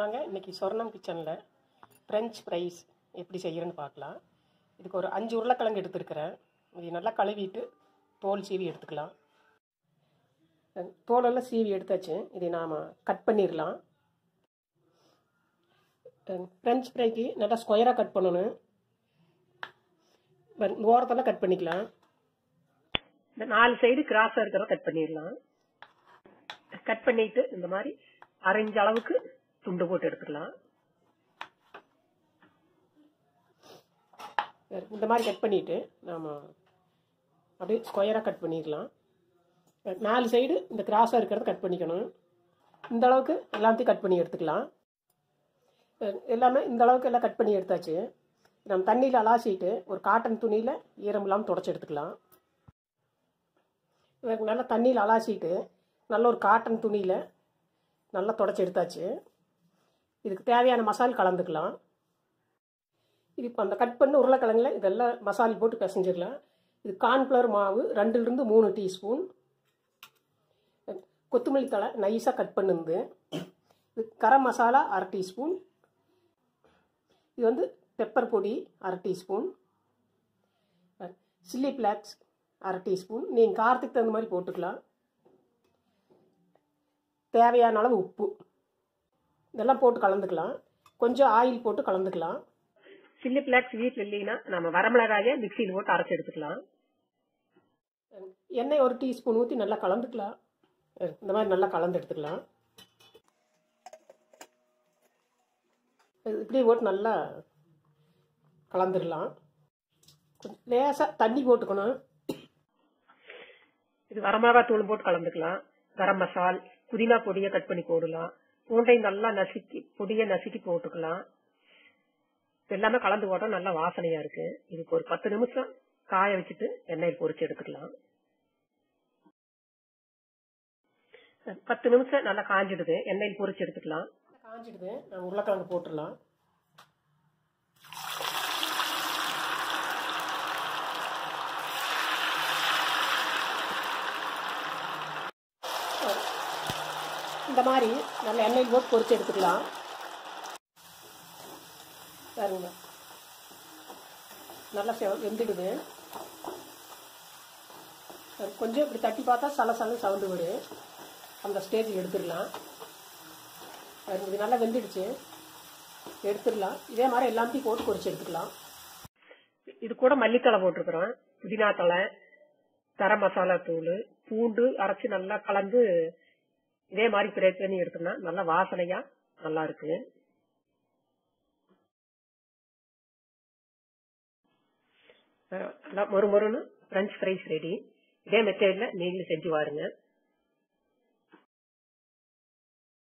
வாங்க இன்னைக்கு சொர்ணம் கிச்சனில் ஃப்ரெஞ்ச் ஃப்ரைஸ் எப்படி செய்யறேன்னு பார்க்கலாம் இதுக்கு ஒரு அஞ்சு உருளைக்கிழங்கு எடுத்துருக்கிறேன் இது நல்லா கழுவிட்டு தோல் சீவி எடுத்துக்கலாம் அஹ் தோலெல்லாம் சீவி எடுத்தாச்சு இதை நாம் கட் பண்ணிடலாம் ஃப்ரெஞ்ச் ஃப்ரைக்கு நல்லா ஸ்கொயராக கட் பண்ணணும் இந்த ஓரத்தெல்லாம் கட் பண்ணிக்கலாம் இந்த நாலு சைடு கிராஸாக இருக்கிறத கட் பண்ணிடலாம் கட் பண்ணிட்டு இந்த மாதிரி அரைஞ்ச அளவுக்கு துண்டு போட்டு எடுத்துக்கலாம் இந்த மாதிரி கட் பண்ணிட்டு நாம அப்படியே ஸ்கொயராக கட் பண்ணிடலாம் நாலு சைடு இந்த கிராஸாக இருக்கிறத கட் பண்ணிக்கணும் இந்த அளவுக்கு எல்லாத்தையும் கட் பண்ணி எடுத்துக்கலாம் எல்லாமே இந்த அளவுக்கு எல்லாம் கட் பண்ணி எடுத்தாச்சு நம்ம தண்ணியில் அலாசிட்டு ஒரு காட்டன் துணியில் ஈரம் இல்லாமல் தொடச்சி எடுத்துக்கலாம் நல்லா தண்ணியில் அலாசிட்டு நல்ல ஒரு காட்டன் துணியில் நல்லா தொடச்சி எடுத்தாச்சு இதுக்கு தேவையான மசால் கலந்துக்கலாம் இது இப்போ அந்த கட் பண்ண உருளைக்கிழங்குல இதெல்லாம் மசால் போட்டு பிசைஞ்சிடலாம் இது கார்ன்ஃப்ளவர் மாவு ரெண்டுலேருந்து மூணு டீஸ்பூன் கொத்தமல்லி தழை நைஸாக கட் பண்ணுது இது கரம் மசாலா அரை டீஸ்பூன் இது வந்து பெப்பர் பொடி அரை டீஸ்பூன் சில்லி ஃப்ளாக்ஸ் அரை டீஸ்பூன் நீங்கள் காரத்துக்கு தகுந்த மாதிரி போட்டுக்கலாம் தேவையான அளவு உப்பு இதெல்லாம் போட்டு கலந்துக்கலாம் கொஞ்சம் ஆயில் போட்டு கலந்துக்கலாம் சில்லி ஃப்ளாக்ஸ் வீட்டில் இல்லைன்னா நம்ம வரமிளகாய மிக்சியில் போட்டு அரைச்சி எடுத்துக்கலாம் எண்ணெய் ஒரு டீஸ்பூன் ஊற்றி நல்லா கலந்துக்கலாம் இந்த மாதிரி நல்லா கலந்து எடுத்துக்கலாம் இப்படியே போட்டு நல்லா கலந்துடலாம் கொஞ்சம் லேசாக தண்ணி போட்டுக்கணும் இது வரமிளகா தூள் போட்டு கலந்துக்கலாம் கரம் மசால் புதினா பொடியை கட் பண்ணி போடலாம் பூண்டை நல்லா நசுக்கி பொடியை நசுக்கி போட்டுக்கலாம் எல்லாமே கலந்து போட்டா நல்லா வாசனையா இருக்கு இதுக்கு ஒரு பத்து நிமிஷம் காய வச்சுட்டு எண்ணெயில் பொரிச்சு எடுத்துக்கலாம் பத்து நிமிஷம் நல்லா காஞ்சிடுது எண்ணெயில் பொரிச்சு எடுத்துக்கலாம் காஞ்சிடுது நான் உருளைக்கிழங்கு போட்டுடலாம் இந்த மாதிரி நல்ல எண்ணெயில் போட்டு பொரிச்சு எடுத்துக்கலாம் பாருங்க நல்லா செவ வெந்துடுது கொஞ்சம் இப்படி தட்டி பார்த்தா சல சல சவுண்டு வரும் அந்த ஸ்டேஜில் எடுத்துடலாம் இது நல்லா வெந்துடுச்சு எடுத்துடலாம் இதே மாதிரி எல்லாத்தையும் போட்டு பொரிச்சு எடுத்துக்கலாம் இது கூட மல்லித்தலை போட்டிருக்கிறோம் புதினா தலை கரம் மசாலா தூள் பூண்டு அரைச்சி நல்லா கலந்து இதே மாதிரி ஃப்ரை பண்ணி எடுத்தோம்னா நல்லா வாசனையா நல்லா இருக்கு நல்லா மொறு மொறுன்னு ஃப்ரெஞ்ச் ஃப்ரைஸ் ரெடி இதே மெத்தேடில் நீங்களும் செஞ்சு பாருங்க